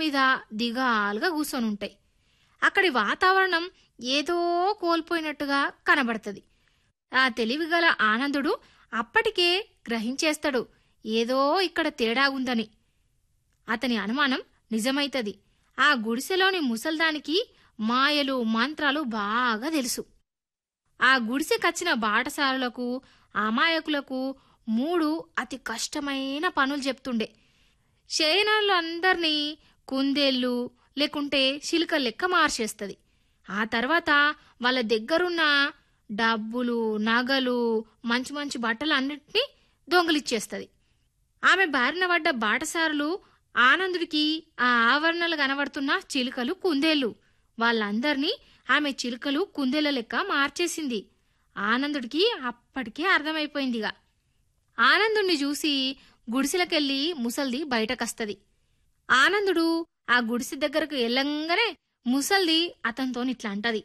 మీద దిగాలుగా కూర్చొని ఉంటాయి అక్కడి వాతావరణం ఏదో కోల్పోయినట్టుగా కనబడుతుంది ఆ తెలివిగల ఆనందుడు అప్పటికే గ్రహించేస్తాడు ఏదో ఇక్కడ తేడా ఉందని అతని అనుమానం నిజమైతది ఆ గుడిసెలోని ముసల్దానికి మాయలు మంత్రాలు బాగా తెలుసు ఆ గుడిసెకచ్చిన బాటసారులకు అమాయకులకు మూడు అతి కష్టమైన పనులు చెప్తుండే శయనాలు అందరినీ కుందేళ్ళు లేకుంటే శిలుక లెక్క మార్చేస్తుంది ఆ తర్వాత వాళ్ళ దగ్గరున్న డబ్బులు నగలు మంచి మంచి బట్టలు అన్నిటినీ దొంగలిచ్చేస్తుంది ఆమె బారిన పడ్డ బాటసారులు ఆనందుడికి ఆ ఆవరణలు కనబడుతున్న చిలుకలు కుందేళ్ళు వాళ్ళందర్నీ ఆమె చిలుకలు కుందేళ్ల లెక్క మార్చేసింది ఆనందుడికి అప్పటికే అర్థమైపోయిందిగా ఆనందుణ్ణి చూసి గుడిసెలకెళ్ళి ముసల్ది బయటకస్తది ఆనందుడు ఆ గుడిసె దగ్గరకు వెళ్ళంగానే ముసల్ది అతనితో ఇట్లా అంటది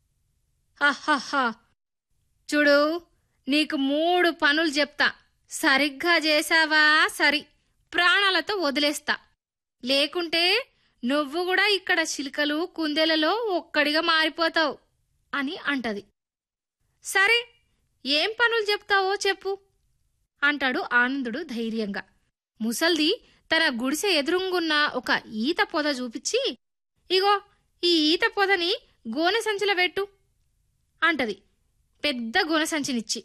హహహా చూడు నీకు మూడు పనులు చెప్తా సరిగ్గా చేశావా సరి ప్రాణాలతో వదిలేస్తా లేకుంటే నువ్వు కూడా ఇక్కడ చిలుకలు కుందేలలో ఒక్కడిగా మారిపోతావు అని అంటది సరే ఏం పనులు చెప్తావో చెప్పు అంటాడు ఆనందుడు ధైర్యంగా ముసల్ది తన గుడిసె ఎదురుంగున్న ఒక ఈత పొద చూపించి ఇగో ఈ ఈత పొదని గోనె సంచిలో పెట్టు అంటది పెద్ద గోనె సంచినిచ్చి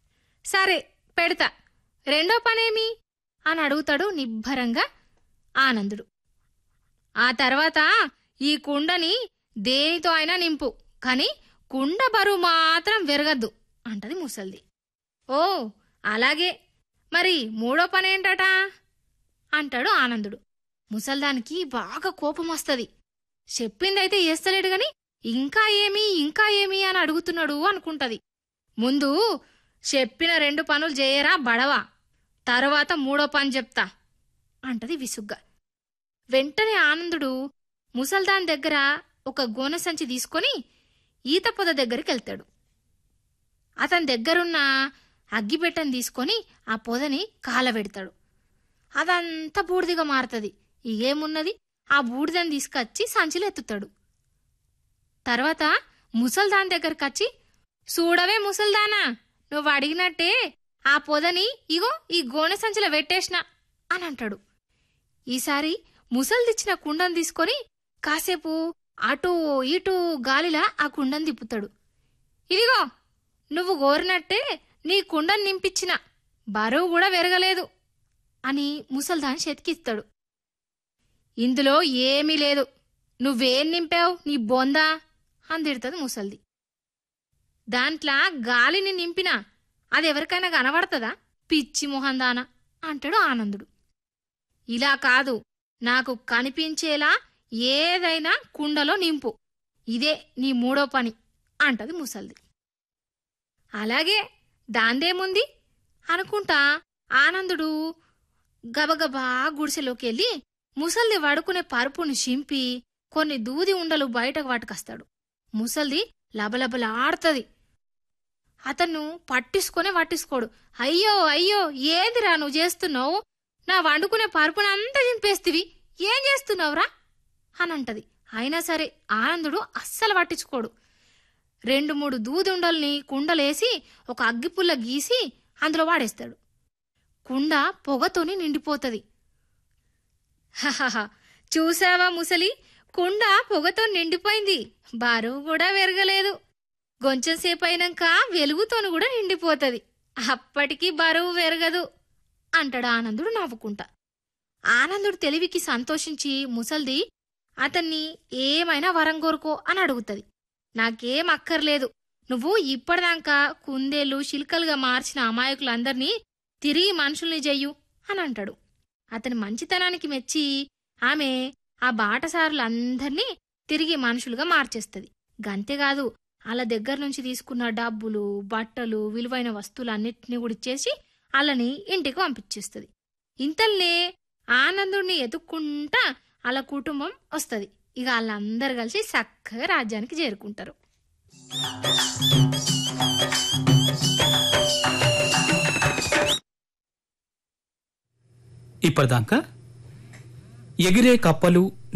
సరే పెడతా రెండో పనేమి అని అడుగుతాడు నిబ్బరంగా ఆనందుడు ఆ తర్వాత ఈ కుండని దేనితో అయినా నింపు కాని కుండ బరువు మాత్రం విరగద్దు అంటది ముసల్ది ఓ అలాగే మరి మూడో పనేంటట అంటాడు ఆనందుడు ముసల్దానికి బాగా కోపం వస్తది చెప్పిందైతే చేస్తలేడు గాని ఇంకా ఏమి ఇంకా ఏమి అని అడుగుతున్నాడు అనుకుంటది ముందు చెప్పిన రెండు పనులు చేయరా బడవా తర్వాత మూడో పని చెప్తా అంటది విసుగ్గా వెంటనే ఆనందుడు ముసల్దాన్ దగ్గర ఒక గోనె సంచి తీసుకొని ఈత పొద దగ్గరికి వెళ్తాడు అతని దగ్గరున్న అగ్గిపెట్టెని తీసుకొని ఆ పొదని కాలబెడతాడు అదంతా బూడిదిగా మారుతుంది ఏమున్నది ఆ బూడిదని తీసుకొచ్చి సంచిలో ఎత్తుతాడు తర్వాత ముసల్దాన్ దగ్గరికి వచ్చి చూడవే ముసల్దానా నువ్వు అడిగినట్టే ఆ పొదని ఇగో ఈ గోనె సంచిలో పెట్టేసిన అని అంటాడు ఈసారి ముసల్దిచ్చిన కుండను తీసుకొని కాసేపు అటు ఇటు గాలిలా ఆ కుండను తిప్పుతాడు ఇదిగో నువ్వు కోరినట్టే నీ కుండను నింపించిన బరువు కూడా పెరగలేదు అని ముసల్దాన్ చేతికిస్తాడు ఇందులో ఏమీ లేదు నువ్వేం నింపావు నీ బొందా అని తిడుతుంది ముసల్ది దాంట్లో గాలిని నింపినా అది ఎవరికైనా కనబడుతుందా పిచ్చి మొహందాన అంటాడు ఆనందుడు ఇలా కాదు నాకు కనిపించేలా ఏదైనా కుండలో నింపు ఇదే నీ మూడో పని అంటది ముసల్ది అలాగే దాందేముంది అనుకుంటా ఆనందుడు గబగబా గుడిసెలోకి వెళ్ళి ముసల్ది వడుకునే పరుపుని చింపి కొన్ని దూది ఉండలు బయటకు పట్టుకొస్తాడు ముసల్ది లబలబలాడుతుంది అతను పట్టించుకొని పట్టించుకోడు అయ్యో అయ్యో ఏదిరా నువ్వు చేస్తున్నావు నా వండుకునే పరుపునంతా చింపేస్తివి ఏం చేస్తున్నావురా అని అంటది అయినా సరే ఆనందుడు అస్సలు పట్టించుకోడు రెండు మూడు దూది ఉండల్ని కుండలేసి ఒక అగ్గిపుల్ల గీసి అందులో వాడేస్తాడు కుండ పొగతోని నిండిపోతది హహహ చూసావా ముసలి కుండ పొగతో నిండిపోయింది బరువు కూడా పెరగలేదు కొంచెం సేపు అయినాక వెలుగుతోను కూడా నిండిపోతది అప్పటికి బరువు పెరగదు అంటాడు ఆనందుడు నవ్వుకుంటా ఆనందుడు తెలివికి సంతోషించి ముసల్ది అతన్ని ఏమైనా వరం కోరుకో అని అడుగుతది నాకేం అక్కర్లేదు నువ్వు ఇప్పటిదాకా కుందేలు శిల్కలుగా మార్చిన అమాయకులందర్నీ తిరిగి మనుషుల్ని చెయ్యు అని అంటాడు అతని మంచితనానికి మెచ్చి ఆమె ఆ బాటసారులందర్నీ తిరిగి మనుషులుగా మార్చేస్తుంది గంతేకాదు వాళ్ళ దగ్గర నుంచి తీసుకున్న డబ్బులు బట్టలు విలువైన వస్తువులన్నిటినీ కూడా ఇచ్చేసి వాళ్ళని ఇంటికి పంపించేస్తుంది ఇంతల్నే ఆనందుడిని ఎతుక్కుంటా వాళ్ళ కుటుంబం వస్తుంది ఇక వాళ్ళందరూ కలిసి చక్కగా రాజ్యానికి చేరుకుంటారు ఇప్పటిదాకా ఎగిరే కప్పలు